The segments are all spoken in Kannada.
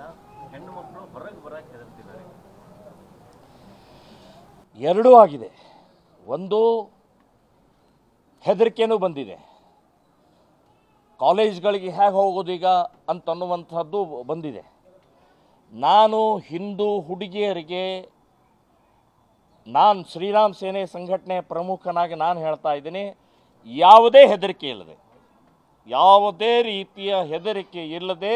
ಹೆಣ್ಣು ಮಕ್ಕಳು ಹೊರಗೆ ಬರಕ್ಕೆ ಹೆದರ್ತಿದ್ದಾರೆ ಎರಡೂ ಆಗಿದೆ ಒಂದು ಹೆದರಿಕೆನೂ ಬಂದಿದೆ ಕಾಲೇಜ್ಗಳಿಗೆ ಹೇಗೆ ಹೋಗೋದು ಈಗ ಅಂತನ್ನುವಂಥದ್ದು ಬಂದಿದೆ ನಾನು ಹಿಂದೂ ಹುಡುಗಿಯರಿಗೆ ನಾನು ಶ್ರೀರಾಮ್ ಸೇನೆ ಸಂಘಟನೆ ಪ್ರಮುಖನಾಗಿ ನಾನು ಹೇಳ್ತಾ ಇದ್ದೀನಿ ಯಾವುದೇ ಹೆದರಿಕೆ ಇಲ್ಲದೆ ಯಾವುದೇ ರೀತಿಯ ಹೆದರಿಕೆ ಇಲ್ಲದೆ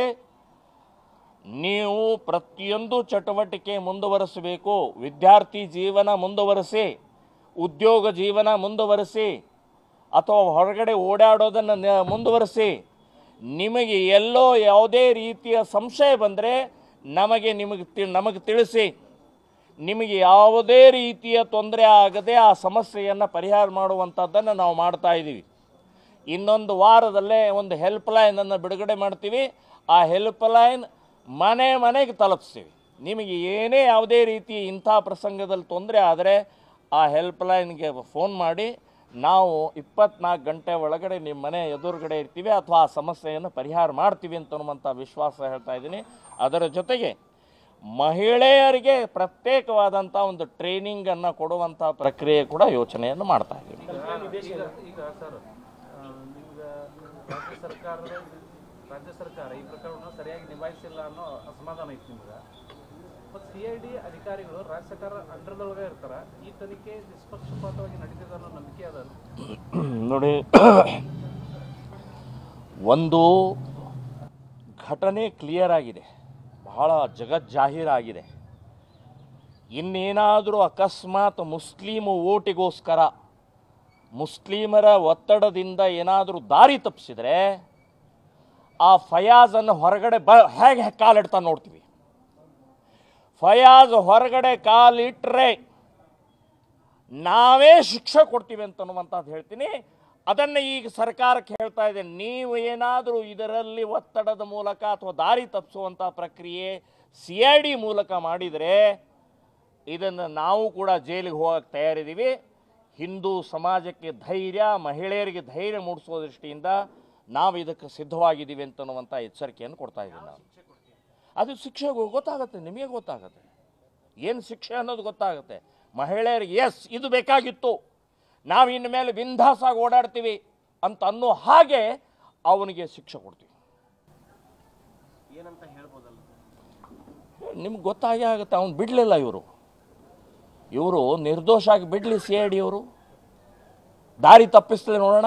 ನೀವು ಪ್ರತಿಯೊಂದು ಚಟುವಟಿಕೆ ಮುಂದುವರಿಸಬೇಕು ವಿದ್ಯಾರ್ಥಿ ಜೀವನ ಮುಂದುವರಿಸಿ ಉದ್ಯೋಗ ಜೀವನ ಮುಂದುವರಿಸಿ ಅಥವಾ ಹೊರಗಡೆ ಓಡಾಡೋದನ್ನು ನ- ಮುಂದುವರಿಸಿ ನಿಮಗೆ ಎಲ್ಲೋ ಯಾವುದೇ ರೀತಿಯ ಸಂಶಯ ಬಂದರೆ ನಮಗೆ ನಿಮಗೆ ತಿ ನಮಗೆ ತಿಳಿಸಿ ನಿಮಗೆ ಯಾವುದೇ ರೀತಿಯ ತೊಂದರೆ ಆಗದೆ ಆ ಸಮಸ್ಯೆಯನ್ನು ಪರಿಹಾರ ಮಾಡುವಂಥದ್ದನ್ನು ನಾವು ಮಾಡ್ತಾ ಇದ್ದೀವಿ ಇನ್ನೊಂದು ವಾರದಲ್ಲೇ ಒಂದು ಹೆಲ್ಪ್ ಲೈನನ್ನು ಬಿಡುಗಡೆ ಮಾಡ್ತೀವಿ ಆ ಹೆಲ್ಪ್ ಲೈನ್ ಮನೆ ಮನೆಗೆ ತಲುಪಿಸ್ತೀವಿ ನಿಮಗೆ ಏನೇ ಯಾವುದೇ ರೀತಿ ಇಂಥ ಪ್ರಸಂಗದಲ್ಲಿ ತೊಂದರೆ ಆದರೆ ಆ ಹೆಲ್ಪ್ ಲೈನ್ಗೆ ಫೋನ್ ಮಾಡಿ ನಾವು ಇಪ್ಪತ್ನಾಲ್ಕು ಗಂಟೆ ಒಳಗಡೆ ನಿಮ್ಮ ಮನೆ ಎದುರುಗಡೆ ಇರ್ತೀವಿ ಅಥವಾ ಆ ಸಮಸ್ಯೆಯನ್ನು ಪರಿಹಾರ ಮಾಡ್ತೀವಿ ಅಂತನ್ನುವಂಥ ವಿಶ್ವಾಸ ಹೇಳ್ತಾ ಇದ್ದೀನಿ ಅದರ ಜೊತೆಗೆ ಮಹಿಳೆಯರಿಗೆ ಪ್ರತ್ಯೇಕವಾದಂಥ ಒಂದು ಟ್ರೈನಿಂಗನ್ನು ಕೊಡುವಂಥ ಪ್ರಕ್ರಿಯೆ ಕೂಡ ಯೋಚನೆಯನ್ನು ಮಾಡ್ತಾ ಇದ್ದೀವಿ ಈಗ ಈಗ ಸರ್ ನಿಮ್ಗೆ ರಾಜ್ಯ ಸರ್ಕಾರದ ರಾಜ್ಯ ಸರ್ಕಾರ ಈ ಪ್ರಕರಣವನ್ನು ಸರಿಯಾಗಿ ನಿಭಾಯಿಸಿಲ್ಲ ಅನ್ನೋ ಅಸಮಾಧಾನ ಐತಿ ನಿಮ್ಗೆ ಮತ್ತು ಸಿ ಐ ಡಿ ಅಧಿಕಾರಿಗಳು ರಾಜ್ಯ ಸರ್ಕಾರ ಅಂಡರ್ದೊಳಗೆ ಇರ್ತಾರ ಈ ತನಿಖೆ ನಿಷ್ಪಕ್ಷಪಾತವಾಗಿ ನಡೀತಿದೆ ಅನ್ನೋ ನಂಬಿಕೆ ಅದ ನೋಡಿ ಒಂದು ಘಟನೆ ಕ್ಲಿಯರ್ ಆಗಿದೆ ಬಹಳ ಜಗಜ್ಜಾಹೀರಾಗಿದೆ ಇನ್ನೇನಾದರೂ ಅಕಸ್ಮಾತ್ ಮುಸ್ಲಿಮು ಓಟಿಗೋಸ್ಕರ ಮುಸ್ಲಿಮರ ಒತ್ತಡದಿಂದ ಏನಾದರೂ ದಾರಿ ತಪ್ಪಿಸಿದ್ರೆ ಆ ಫಯಾಜನ್ನು ಹೊರಗಡೆ ಬ ಹೇಗೆ ಕಾಲಿಡ್ತಾ ನೋಡ್ತೀವಿ ಫಯಾಜ್ ಹೊರಗಡೆ ಕಾಲಿಟ್ರೆ ನಾವೇ ಶಿಕ್ಷೆ ಕೊಡ್ತೀವಿ ಅಂತನ್ನುವಂಥದ್ದು ಹೇಳ್ತೀನಿ ಅದನ್ನು ಈಗ ಸರ್ಕಾರಕ್ಕೆ ಹೇಳ್ತಾ ಇದೆ ನೀವು ಏನಾದರೂ ಇದರಲ್ಲಿ ಒತ್ತಡದ ಮೂಲಕ ಅಥವಾ ದಾರಿ ತಪ್ಪಿಸುವಂಥ ಪ್ರಕ್ರಿಯೆ ಸಿ ಐ ಡಿ ಮೂಲಕ ಮಾಡಿದರೆ ಇದನ್ನು ನಾವು ಕೂಡ ಜೈಲಿಗೆ ಹೋಗಕ್ಕೆ ತಯಾರಿದ್ದೀವಿ ಹಿಂದೂ ಸಮಾಜಕ್ಕೆ ಧೈರ್ಯ ಮಹಿಳೆಯರಿಗೆ ಧೈರ್ಯ ಮೂಡಿಸೋ ದೃಷ್ಟಿಯಿಂದ ನಾವು ಇದಕ್ಕೆ ಸಿದ್ಧವಾಗಿದ್ದೀವಿ ಅಂತನ್ನುವಂಥ ಎಚ್ಚರಿಕೆಯನ್ನು ಕೊಡ್ತಾ ಇದ್ದೀವಿ ನಾವು ಅದು ಶಿಕ್ಷೆ ಗೊತ್ತಾಗುತ್ತೆ ನಿಮಗೆ ಗೊತ್ತಾಗುತ್ತೆ ಏನು ಶಿಕ್ಷೆ ಅನ್ನೋದು ಗೊತ್ತಾಗುತ್ತೆ ಮಹಿಳೆಯರಿಗೆ ಎಸ್ ಇದು ಬೇಕಾಗಿತ್ತು ನಾವು ಇನ್ನು ಮೇಲೆ ಬಿಂದಾಸಾಗಿ ಓಡಾಡ್ತೀವಿ ಅಂತ ಅನ್ನೋ ಹಾಗೆ ಅವನಿಗೆ ಶಿಕ್ಷೆ ಕೊಡ್ತೀವಿ ಏನಂತ ಹೇಳ್ಬೋದಲ್ಲ ನಿಮ್ಗೆ ಗೊತ್ತಾಗೇ ಆಗುತ್ತೆ ಅವ್ನು ಬಿಡಲಿಲ್ಲ ಇವರು ಇವರು ನಿರ್ದೋಷ ಆಗಿ ಬಿಡಲಿ ಸಿ ಐ ಡಿ ಅವರು ದಾರಿ ತಪ್ಪಿಸ್ತದೆ ನೋಡೋಣ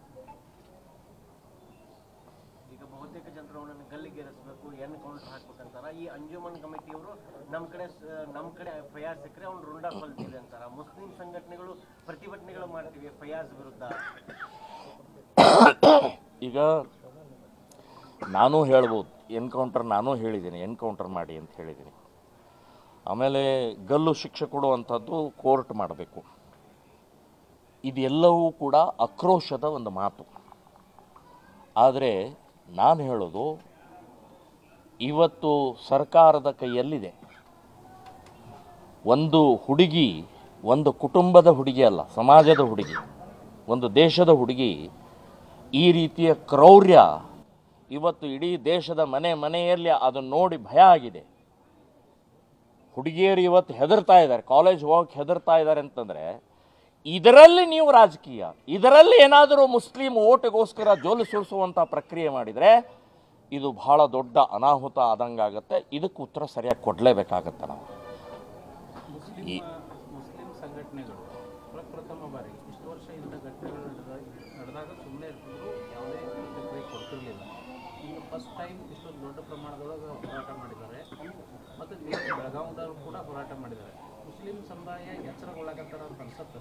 ಈಗ ಬಹುತೇಕ ಜನರು ಅವನನ್ನು ಗಲ್ಲಿಗೇರಿಸಬೇಕು ಎನ್ ಕೌಂಟರ್ ಹಾಕ್ಬೇಕಂತಾರ ಈ ಅಂಜುಮನ್ ಕಮಿಟಿಯವರು ನಮ್ಮ ಕಡೆ ಸ- ನಮ್ಮ ಕಡೆ ಫಯಾಜ್ ಸಿಕ್ಕರೆ ಅವ್ನು ರುಂಡ ಕೊಲ್ತೀವಿ ಅಂತಾರ ಮುಸ್ಲಿಂ ಸಂಘಟನೆಗಳು ಪ್ರತಿಭಟನೆಗಳು ಮಾಡ್ತೀವಿ ಫಯಾಜ್ ವಿರುದ್ಧ ಈಗ ನಾನು ಹೇಳ್ಬೋದು ಎನ್ಕೌಂಟರ್ ನಾನು ಹೇಳಿದ್ದೀನಿ ಎನ್ಕೌಂಟರ್ ಮಾಡಿ ಅಂತ ಹೇಳಿದ್ದೀನಿ ಆಮೇಲೆ ಗಲ್ಲು ಶಿಕ್ಷೆ ಕೊಡುವಂಥದ್ದು ಕೋರ್ಟ್ ಮಾಡಬೇಕು ಇದೆಲ್ಲವೂ ಕೂಡ ಆಕ್ರೋಶದ ಒಂದು ಮಾತು ಆದರೆ ನಾನು ಹೇಳೋದು ಇವತ್ತು ಸರ್ಕಾರದ ಕೈಯಲ್ಲಿದೆ ಒಂದು ಹುಡುಗಿ ಒಂದು ಕುಟುಂಬದ ಹುಡುಗಿ ಅಲ್ಲ ಸಮಾಜದ ಹುಡುಗಿ ಒಂದು ದೇಶದ ಹುಡುಗಿ ಈ ರೀತಿಯ ಕ್ರೌರ್ಯ ಇವತ್ತು ಇಡೀ ದೇಶದ ಮನೆ ಮನೆಯಲ್ಲಿ ಅದನ್ನು ನೋಡಿ ಭಯ ಆಗಿದೆ ಹುಡುಗಿಯರು ಇವತ್ತು ಹೆದರ್ತಾ ಇದ್ದಾರೆ ಕಾಲೇಜ್ ಹೋಗಕ್ಕೆ ಹೆದರ್ತಾ ಇದ್ದಾರೆ ಅಂತಂದರೆ ಇದರಲ್ಲಿ ನೀವು ರಾಜಕೀಯ ಇದರಲ್ಲಿ ಏನಾದರೂ ಮುಸ್ಲಿಂ ಓಟಿಗೋಸ್ಕರ ಜೋಲು ಸುರಿಸುವಂಥ ಪ್ರಕ್ರಿಯೆ ಮಾಡಿದರೆ ಇದು ಬಹಳ ದೊಡ್ಡ ಅನಾಹುತ ಆದಂಗಾಗತ್ತೆ ಇದಕ್ಕೆ ಉತ್ತರ ಸರಿಯಾಗಿ ಕೊಡಲೇಬೇಕಾಗತ್ತೆ ನಾವು ಮುಸ್ಲಿಂ ಈ- ಮುಸ್ಲಿಂ ಸಂಘಟನೆಗಳು ಪ್ರಪ್ರಥಮ ಬಾರಿಗೆ ಇಷ್ಟು ವರ್ಷ ಇಂಥ ಘಟನೆಗಳು ನಡೆದಾಗ ನಡೆದಾಗ ಸುಮ್ಮನೆ ಇರ್ತಿದ್ರು ಯಾವುದೇ ಪ್ರತಿಕ್ರಿಯೆ ಕೊಡ್ತಿರ್ಲಿಲ್ಲ ಈಗ ಫಸ್ಟ್ ಟೈಮ್ ಇಷ್ಟೊಂದು ದೊಡ್ಡ ಪ್ರಮಾಣದೊಳಗೆ ಹೋರಾಟ ಮಾಡಿದ್ದಾರೆ ಮತ್ತು ಬೆಳಗಾವದವರು ಕೂಡ ಹೋರಾಟ ಮಾಡಿದ್ದಾರೆ ಮುಸ್ಲಿಂ ಸಮುದಾಯ ಎಚ್ಚರಗೊಳ್ಳಕತ್ತಾರ ಅಂತ ಅನ್ಸುತ್ತೆ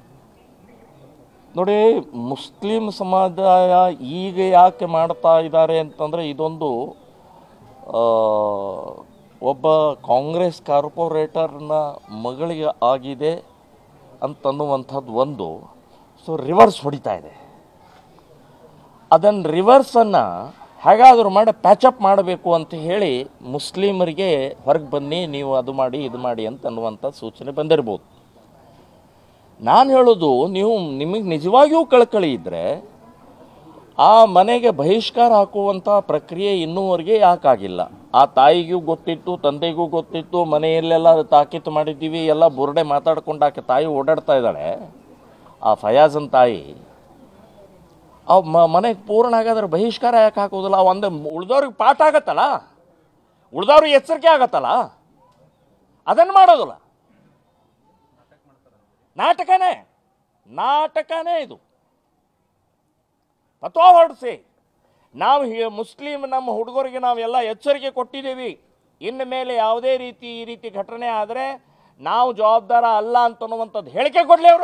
ನೋಡಿ ಮುಸ್ಲಿಂ ಸಮುದಾಯ ಈಗ ಯಾಕೆ ಮಾಡ್ತಾ ಇದ್ದಾರೆ ಅಂತಂದರೆ ಇದೊಂದು ಆ, ಒಬ್ಬ ಕಾಂಗ್ರೆಸ್ ಕಾರ್ಪೊರೇಟರ್ನ ಮಗಳಿಗೆ ಆಗಿದೆ ಅಂತನ್ನುವಂಥದ್ದು ಒಂದು ಸೊ ರಿವರ್ಸ್ ಹೊಡಿತಾ ಇದೆ ಅದನ್ನು ರಿವರ್ಸನ್ನು ಹೇಗಾದರೂ ಮಾಡಿ ಪ್ಯಾಚಪ್ ಮಾಡಬೇಕು ಅಂತ ಹೇಳಿ ಮುಸ್ಲಿಮರಿಗೆ ಹೊರಗೆ ಬನ್ನಿ ನೀವು ಅದು ಮಾಡಿ ಇದು ಮಾಡಿ ಅಂತ ಅನ್ನುವಂಥ ಸೂಚನೆ ಬಂದಿರ್ಬೋದು ನಾನು ಹೇಳೋದು ನೀವು ನಿಮಗೆ ನಿಜವಾಗಿಯೂ ಕಳಕಳಿ ಇದ್ದರೆ ಆ ಮನೆಗೆ ಬಹಿಷ್ಕಾರ ಹಾಕುವಂಥ ಪ್ರಕ್ರಿಯೆ ಇನ್ನೂವರೆಗೆ ಯಾಕಾಗಿಲ್ಲ ಆ ತಾಯಿಗೂ ಗೊತ್ತಿತ್ತು ತಂದೆಗೂ ಗೊತ್ತಿತ್ತು ಮನೆಯಲ್ಲೆಲ್ಲ ತಾಕೀತು ಮಾಡಿದ್ದೀವಿ ಎಲ್ಲ ಬುರುಡೆ ಮಾತಾಡ್ಕೊಂಡು ಆಕೆ ತಾಯಿ ಓಡಾಡ್ತಾ ಇದ್ದಾಳೆ ಆ ಫಯಾಜನ್ ತಾಯಿ ಆ ಮ ಮನೆಗೆ ಪೂರ್ಣ ಆಗಾದ್ರೆ ಬಹಿಷ್ಕಾರ ಯಾಕೆ ಹಾಕೋದಿಲ್ಲ ಒಂದು ಉಳ್ದವ್ರಿಗೆ ಪಾಠ ಆಗತ್ತಲ್ಲ ಉಳ್ದವ್ರಿಗೆ ಎಚ್ಚರಿಕೆ ಆಗತ್ತಲ್ಲ ಅದನ್ನು ಮಾಡೋದಿಲ್ಲ ನಾಟಕನೇ ನಾಟಕನೇ ಇದು ಅಥವಾ ಹೊರಡಿಸಿ ನಾವು ಹಿ- ಮುಸ್ಲಿಂ ನಮ್ಮ ಹುಡುಗರಿಗೆ ನಾವೆಲ್ಲ ಎಚ್ಚರಿಕೆ ಕೊಟ್ಟಿದ್ದೀವಿ ಇನ್ನು ಮೇಲೆ ಯಾವುದೇ ರೀತಿ ಈ ರೀತಿ ಘಟನೆ ಆದರೆ ನಾವು ಜವಾಬ್ದಾರ ಅಲ್ಲ ಅಂತನ್ನುವಂಥದ್ದು ಹೇಳಿಕೆ ಕೊಡಲಿ ಅವರು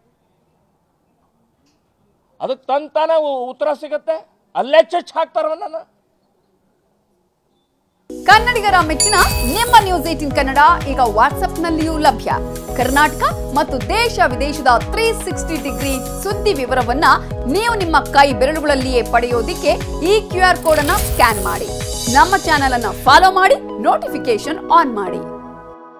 ಅದಕ್ಕೆ ತಂತಾನೆ ಉ- ಉತ್ತರ ಸಿಗತ್ತೆ ಅಲ್ಲೇ ಚಚ್ ಹಾಕ್ತಾರ ನನ್ನ ಕನ್ನಡಿಗರ ಮೆಚ್ಚಿನ ನಿಮ್ಮ ನ್ಯೂಸ್ ಏಟಿನ್ ಕನ್ನಡ ಈಗ ವಾಟ್ಸ್ಆಪ್ನಲ್ಲಿಯೂ ಲಭ್ಯ ಕರ್ನಾಟಕ ಮತ್ತು ದೇಶ ವಿದೇಶದ ತ್ರೀ ಸಿಕ್ಸ್ಟಿ ಡಿಗ್ರಿ ಸುದ್ದಿ ವಿವರವನ್ನ ನೀವು ನಿಮ್ಮ ಕೈ ಬೆರಳುಗಳಲ್ಲಿಯೇ ಪಡೆಯೋದಿಕ್ಕೆ ಈ ಕ್ಯೂ ಆರ್ ಕೋಡ್ ಅನ್ನ ಸ್ಕ್ಯಾನ್ ಮಾಡಿ ನಮ್ಮ ಚಾನೆಲ್ ಅನ್ನ ಫಾಲೋ ಮಾಡಿ ನೋಟಿಫಿಕೇಶನ್ ಆನ್ ಮಾಡಿ